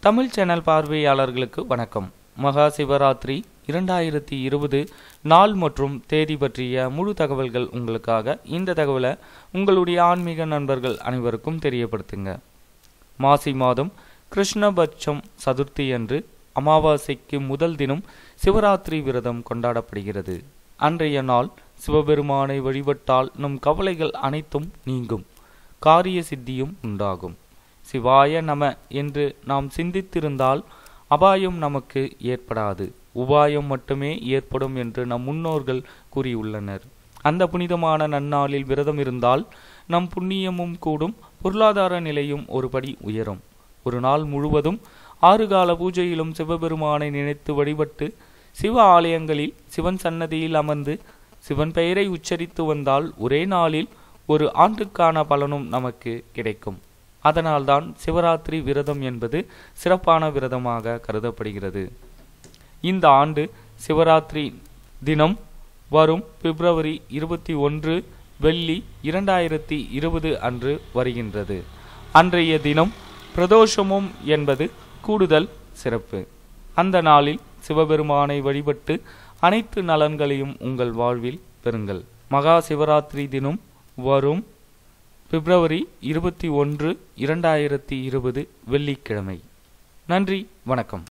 Tamil channel பார்வையாளர்களுக்கு வணக்கம் மகா சிவராத்திரி இரண்டாயிரத்தி இருபது நாள் மற்றும் தேதி பற்றிய முழு தகவல்கள் உங்களுக்காக இந்த தகவலை உங்களுடைய ஆன்மீக நண்பர்கள் அனைவருக்கும் தெரியப்படுத்துங்க மாசி மாதம் கிருஷ்ணபட்சம் சதுர்த்தி அன்று அமாவாசைக்கு முதல் தினம் சிவராத்திரி விரதம் கொண்டாடப்படுகிறது அன்றைய நாள் சிவபெருமானை வழிபட்டால் நம் கவலைகள் அனைத்தும் நீங்கும் காரிய சித்தியும் உண்டாகும் சிவாய நம என்று நாம் சிந்தித்திருந்தால் அபாயம் நமக்கு ஏற்படாது உபாயம் மட்டுமே ஏற்படும் என்று நம் முன்னோர்கள் கூறியுள்ளனர் அந்த புனிதமான நன்னாளில் விரதம் இருந்தால் நம் புண்ணியமும் கூடும் பொருளாதார நிலையும் ஒருபடி உயரும் ஒரு நாள் முழுவதும் ஆறு கால பூஜையிலும் சிவபெருமானை நினைத்து வழிபட்டு சிவ ஆலயங்களில் சிவன் சன்னதியில் அமர்ந்து சிவன் பெயரை உச்சரித்து வந்தால் ஒரே நாளில் ஒரு ஆண்டுக்கான பலனும் நமக்கு கிடைக்கும் அதனால்தான் சிவராத்திரி விரதம் என்பது சிறப்பான விரதமாக கருதப்படுகிறது இந்த ஆண்டு சிவராத்திரி தினம் வரும் பிப்ரவரி இருபத்தி ஒன்று வெள்ளி இரண்டாயிரத்தி இருபது அன்று வருகின்றது அன்றைய தினம் பிரதோஷமும் என்பது கூடுதல் சிறப்பு அந்த நாளில் சிவபெருமானை வழிபட்டு அனைத்து நலன்களையும் உங்கள் வாழ்வில் பெறுங்கள் மகா சிவராத்திரி தினம் வரும் பிப்ரவரி இருபத்தி ஒன்று இரண்டாயிரத்தி இருபது வெள்ளிக்கிழமை நன்றி வணக்கம்